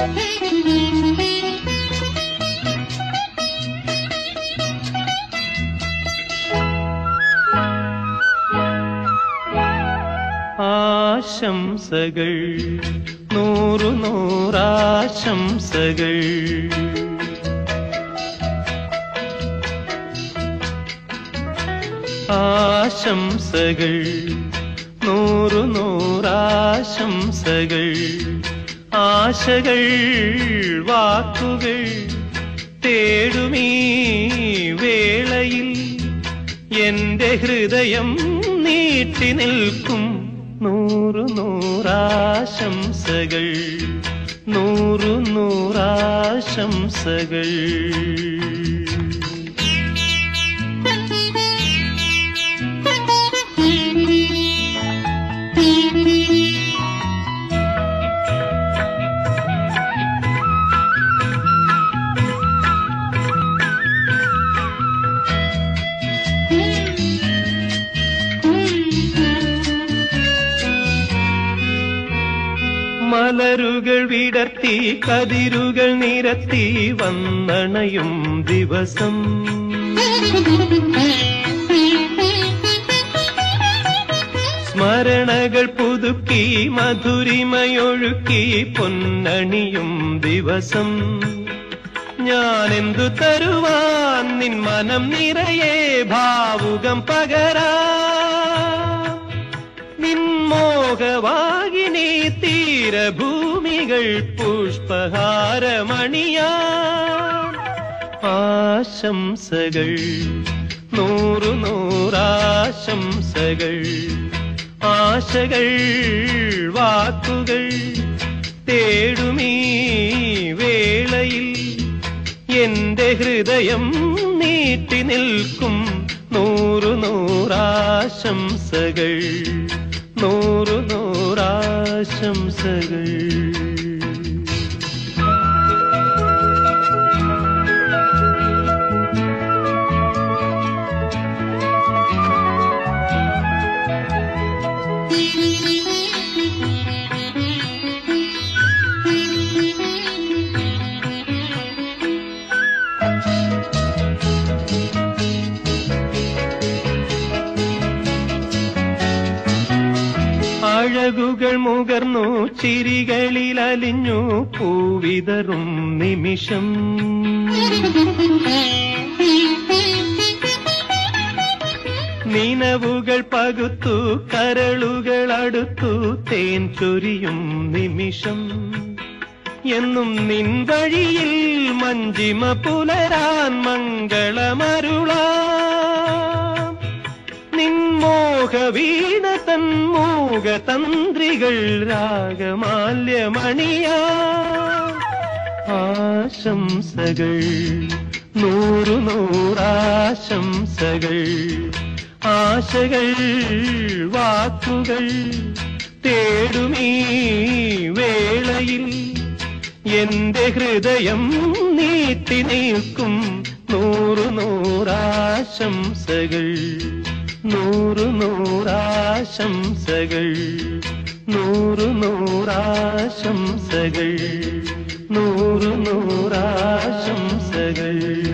ആശംസകൾ നൂറു നൂറാശംസകൾ ആശംസകൾ നൂറു നൂറാശംസകൾ ആശകൾ വാക്കുകൾ തേടുമീ വേളയിൽ എന്റെ ഹൃദയം നീട്ടി നിൽക്കും നൂറു നൂറാശംസകൾ നൂറു നൂറാശംസകൾ മലരുകൾ വിടർത്തി കതിരുകൾ നിരത്തി വന്നണയും ദിവസം സ്മരണകൾ പുതുക്കി മധുരിമയൊഴുക്കി പൊന്നണിയും ദിവസം ഞാൻ എന്തു തരുവാൻ നിൻ മനം നിറയെ ഭാവുകം പകരാ നിൻമോഹവാകിനി തീരഭൂമികൾ പുഷ്പഹാരമണിയാ ആശംസകൾ നൂറു നൂറാശംസകൾ ആശകൾ വാക്കുകൾ തേടുമീ വേളയിൽ എന്റെ ഹൃദയം നീട്ടി നിൽക്കും നൂറു നൂറാശംസകൾ നൂറു നൂറാശംസകൾ അഴകുകൾ മുകർന്നു ചിരികളിൽ അലിഞ്ഞു പൂവിതറും നിമിഷം നിനവുകൾ പകുത്തു കരളുകൾ അടുത്തു തേൻ ചൊരിയും നിമിഷം എന്നും നിൻ വഴിയിൽ മഞ്ചിമ പുലരാൻ മംഗളമരുളാം നിൻമോഹ വീണ തൻ മൂക തന്ത്രികൾ രാഗമാല്യമണിയാ ആശംസകൾ നൂറു നൂറാശംസകൾ ആശകൾ വാക്കുകൾ തേടുമീ വേളയിൽ എന്റെ ഹൃദയം നീട്ടി നിൽക്കും നൂറു നൂറാശംസകൾ നൂറു നൂറാശംസകൾ നൂറു നൂറാശംസകൾ നൂറു നൂറാശംസകൾ